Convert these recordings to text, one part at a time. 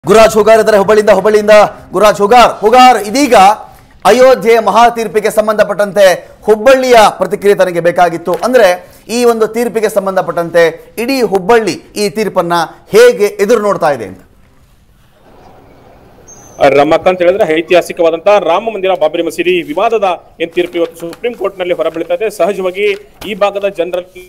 ಗುರಾಜ್ ಹುಗಾರ್ ಇದ್ದಾರೆ ಹುಬ್ಬಳ್ಳಿಯಿಂದ ಹುಬ್ಬಳ್ಳಿಯಿಂದ ಗುರಾಜ್ ಹುಗಾರ್ ಹುಗಾರ್ ಇದೀಗ ಅಯೋಧ್ಯೆ ಮಹಾ ತೀರ್ಪಿಗೆ ಸಂಬಂಧಪಟ್ಟಂತೆ ಹುಬ್ಬಳ್ಳಿಯ ಪ್ರತಿಕ್ರಿಯೆ ತನಗೆ ಬೇಕಾಗಿತ್ತು ಅಂದ್ರೆ ಈ ಒಂದು ತೀರ್ಪಿಗೆ ಸಂಬಂಧಪಟ್ಟಂತೆ ಇಡೀ ಹುಬ್ಬಳ್ಳಿ ಈ ತೀರ್ಪನ್ನ ಹೇಗೆ ಎದುರು ನೋಡ್ತಾ ಇದೆ ಅಂತ ರಮಕ್ ಅಂತ ಹೇಳಿದ್ರೆ ಐತಿಹಾಸಿಕವಾದಂತಹ ರಾಮ ಮಂದಿರ ಬಾಬರಿ ಮಸೀದಿ ವಿವಾದದ ಏನ್ ತೀರ್ಪು ಇವತ್ತು ಸುಪ್ರೀಂ ಕೋರ್ಟ್ ನಲ್ಲಿ ಹೊರಬೀಳ್ತಾ ಇದೆ ಸಹಜವಾಗಿ ಈ ಭಾಗದ ಜನರಲ್ಲಿ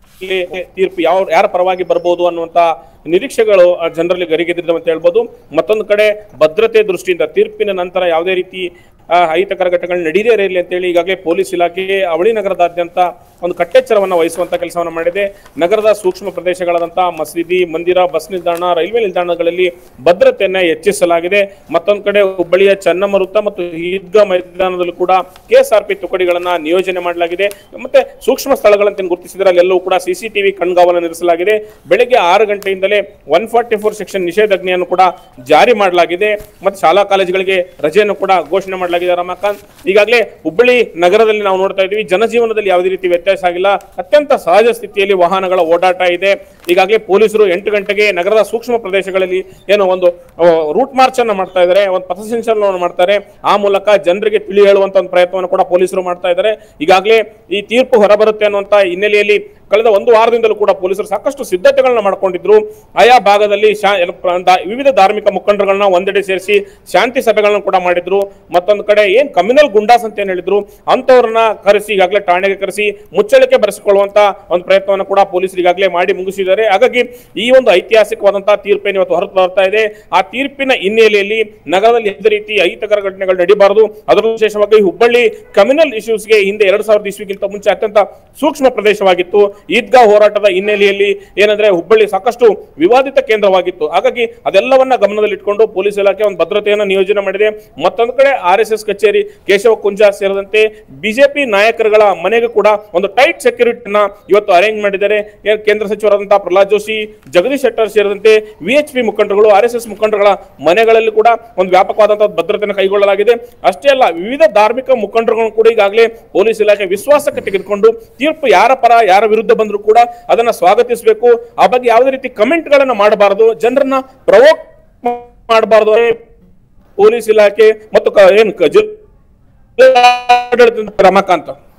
ತೀರ್ಪು ಯಾವ ಯಾರ ಪರವಾಗಿ ಬರ್ಬೋದು ಅನ್ನುವಂತ ನಿರೀಕ್ಷೆಗಳು ಆ ಜನರಲ್ಲಿ ಗರಿಗೆದ್ದಿದ್ದಾವೆ ಅಂತ ಹೇಳ್ಬೋದು ಮತ್ತೊಂದು ಕಡೆ ಭದ್ರತೆ ದೃಷ್ಟಿಯಿಂದ ತೀರ್ಪಿನ ನಂತರ ಯಾವುದೇ ರೀತಿ ಆ, ಅಹಿತಕರ ಘಟನೆಗಳು ನಡೀದೇ ಇರಲಿ ಅಂತೇಳಿ ಈಗಾಗಲೇ ಪೊಲೀಸ್ ಇಲಾಖೆ ಅವಳಿ ನಗರದಾದ್ಯಂತ ಒಂದು ಕಟ್ಟೆಚ್ಚರವನ್ನು ವಹಿಸುವಂತ ಕೆಲಸವನ್ನು ಮಾಡಿದೆ ನಗರದ ಸೂಕ್ಷ್ಮ ಪ್ರದೇಶಗಳಾದಂತಹ ಮಸೀದಿ ಮಂದಿರ ಬಸ್ ನಿಲ್ದಾಣ ರೈಲ್ವೆ ನಿಲ್ದಾಣಗಳಲ್ಲಿ ಭದ್ರತೆಯನ್ನ ಹೆಚ್ಚಿಸಲಾಗಿದೆ ಮತ್ತೊಂದು ಕಡೆ ಹುಬ್ಬಳ್ಳಿಯ ಚನ್ನಮರುತ್ತ ಮತ್ತು ಈದ್ಗಾ ಮೈದಾನದಲ್ಲೂ ಕೂಡ ಕೆಎಸ್ಆರ್ಪಿ ತುಕಡಿಗಳನ್ನ ನಿಯೋಜನೆ ಮಾಡಲಾಗಿದೆ ಮತ್ತೆ ಸೂಕ್ಷ್ಮ ಸ್ಥಳಗಳಂತ ಏನ್ ಗುರುತಿಸಿದ್ರೆ ಅಲ್ಲೆಲ್ಲವೂ ಕೂಡ ಸಿಸಿಟಿವಿ ಕಣ್ಗಾವಲು ನಿರ್ಸಲಾಗಿದೆ ಬೆಳಗ್ಗೆ ಆರು ಗಂಟೆಯಿಂದಲೇ ಒನ್ ಫಾರ್ಟಿ ಫೋರ್ ಸೆಕ್ಷನ್ ನಿಷೇಧಾಜ್ಞೆಯನ್ನು ಕೂಡ ಜಾರಿ ಮಾಡಲಾಗಿದೆ ಮತ್ತೆ ಶಾಲಾ ಕಾಲೇಜುಗಳಿಗೆ ರಜೆಯನ್ನು ಕೂಡ ಘೋಷಣೆ ಮಾಡಲಾಗಿದೆ ರಮಾಕಾಂತ್ ಈಗಾಗಲೇ ಹುಬ್ಬಳ್ಳಿ ನಗರದಲ್ಲಿ ನಾವು ನೋಡ್ತಾ ಇದ್ದೀವಿ ಜನಜೀವನದಲ್ಲಿ ಯಾವುದೇ ರೀತಿ ವ್ಯತ್ಯಾಸ ಆಗಿಲ್ಲ ಅತ್ಯಂತ ಸಹಜ ಸ್ಥಿತಿಯಲ್ಲಿ ವಾಹನಗಳ ಓಡಾಟ ಇದೆ ಈಗಾಗಲೇ ಪೊಲೀಸರು ಎಂಟು ಗಂಟೆಗೆ ನಗರದ ಸೂಕ್ಷ್ಮ ಪ್ರದೇಶಗಳಲ್ಲಿ ಏನೋ ಒಂದು ರೂಟ್ ಮಾರ್ಚ್ ಅನ್ನ ಮಾಡ್ತಾ ಇದ್ದಾರೆ ಒಂದು ಪಥಸಂಚಲನವನ್ನು ಮಾಡ್ತಾರೆ ಆ ಮೂಲಕ ಜನರಿಗೆ ತಿಳಿ ಹೇಳುವಂತ ಒಂದು ಪ್ರಯತ್ನವನ್ನು ಕೂಡ ಪೊಲೀಸರು ಮಾಡ್ತಾ ಇದ್ದಾರೆ ಈಗಾಗಲೇ ಈ ತೀರ್ಪು ಹೊರಬರುತ್ತೆ ಅನ್ನುವಂತ ಹಿನ್ನೆಲೆಯಲ್ಲಿ ಕಳೆದ ಒಂದು ವಾರದಿಂದಲೂ ಕೂಡ ಪೊಲೀಸರು ಸಾಕಷ್ಟು ಸಿದ್ಧತೆಗಳನ್ನ ಮಾಡ್ಕೊಂಡಿದ್ರು ಆಯಾ ಭಾಗದಲ್ಲಿ ಶಾ- ಎಲ್ಲ ಪ್ರ- ದಾ- ವಿವಿಧ ಧಾರ್ಮಿಕ ಮುಖಂಡರುಗಳನ್ನ ಒಂದೆಡೆ ಸೇರಿಸಿ ಶಾಂತಿ ಸಭೆಗಳನ್ನ ಕೂಡ ಮಾಡಿದ್ರು ಮತ್ತೊಂದು ಕಡೆ ಏನ್ ಕಮ್ಯುನಲ್ ಗುಂಡಾಸ್ ಅಂತ ಏನ್ ಹೇಳಿದ್ರು ಅಂತವ್ರನ್ನ ಕರೆಸಿ ಈಗಾಗಲೇ ಠಾಣೆಗೆ ಕರೆಸಿ ಮುಚ್ಚಳಿಕೆ ಬರೆಸಿಕೊಳ್ಳುವಂತ ಒಂದು ಪ್ರಯತ್ನವನ್ನು ಕೂಡ ಪೊಲೀಸರು ಈಗಾಗಲೇ ಮಾಡಿ ಮುಗಿಸಿದ್ದಾರೆ ಹಾಗಾಗಿ ಈ ಒಂದು ಐತಿಹಾಸಿಕವಾದಂತಹ ತೀರ್ಪೇನು ಇವತ್ತು ಹೊರತು ಬರ್ತಾ ಇದೆ ಆ ತೀರ್ಪಿನ ಹಿನ್ನೆಲೆಯಲ್ಲಿ ನಗರದಲ್ಲಿ ಯಾವುದೇ ರೀತಿ ಅಹಿತಕರ ಘಟನೆಗಳು ನಡೀಬಾರದು ಅದರಲ್ಲೂ ವಿಶೇಷವಾಗಿ ಹುಬ್ಬಳ್ಳಿ ಕಮ್ಯುನಲ್ ಇಶ್ಯೂಸ್ಗೆ ಹಿಂದೆ ಎರಡ್ ಸಾವಿರದ ಇಸ್ವಿಗಿಂತ ಮುಂಚೆ ಅತ್ಯಂತ ಸೂಕ್ಷ್ಮ ಪ್ರದೇಶವಾಗಿತ್ತು ಈದ್ಗಾ ಹೋರಾಟದ ಹಿನ್ನೆಲೆಯಲ್ಲಿ ಏನಂದ್ರೆ ಹುಬ್ಬಳ್ಳಿ ಸಾಕಷ್ಟು ವಿವಾದಿತ ಕೇಂದ್ರವಾಗಿತ್ತು ಹಾಗಾಗಿ ಅದೆಲ್ಲವನ್ನ ಗಮನದಲ್ಲಿಟ್ಕೊಂಡು ಪೊಲೀಸ್ ಇಲಾಖೆ ಒಂದು ಭದ್ರತೆಯನ್ನು ನಿಯೋಜನೆ ಮಾಡಿದೆ ಮತ್ತೊಂದು ಕಡೆ ಆರ್ ಎಸ್ ಎಸ್ ಕಚೇರಿ ಕೇಶವ ಕುಂಜ ಸೇರಿದಂತೆ ಬಿಜೆಪಿ ನಾಯಕರುಗಳ ಮನೆಗೆ ಕೂಡ ಒಂದು ಟೈಟ್ ಸೆಕ್ಯೂರಿಟಿನ ಇವತ್ತು ಅರೇಂಜ್ ಮಾಡಿದ್ದಾರೆ ಏನ್ ಕೇಂದ್ರ ಸಚಿವರಾದಂತಹ ಪ್ರಹ್ಲಾದ್ ಜೋಶಿ ಜಗದೀಶ್ ಶೆಟ್ಟರ್ ಸೇರಿದಂತೆ ವಿ ಎಚ್ ಪಿ ಮುಖಂಡರುಗಳು ಆರ್ ಎಸ್ ಎಸ್ ಮುಖಂಡರುಗಳ ಮನೆಗಳಲ್ಲಿ ಕೂಡ ಒಂದು ವ್ಯಾಪಕವಾದಂತಹ ಭದ್ರತೆಯನ್ನು ಕೈಗೊಳ್ಳಲಾಗಿದೆ ಅಷ್ಟೇ ಅಲ್ಲ ವಿವಿಧ ಧಾರ್ಮಿಕ ಮುಖಂಡರುಗಳನ್ನು ಕೂಡ ಈಗಾಗಲೇ ಪೊಲೀಸ್ ಇಲಾಖೆ ವಿಶ್ವಾಸಕ್ಕೆ ತೆಗೆದುಕೊಂಡು ತೀರ್ಪು ಯಾರ ಪರ ಯಾರ ವಿರುದ್ಧ ಬಂದರೂ ಕೂಡ ಅದನ್ನ ಸ್ವಾಗತಿಸಬೇಕು ಆ ಬಗ್ಗೆ ಯಾವುದೇ ರೀತಿ ಕಮೆಂಟ್ ಗಳನ್ನ ಮಾಡಬಾರದು ಜನರನ್ನ ಪ್ರವೋಕ್ ಮಾಡಬಾರದು ಪೊಲೀಸ್ ಇಲಾಖೆ ಮತ್ತು ಕ- ಏನು ಕ- ಜಿಲ್ಲಾಡಳಿತದ ರಮಾಕಾಂತ್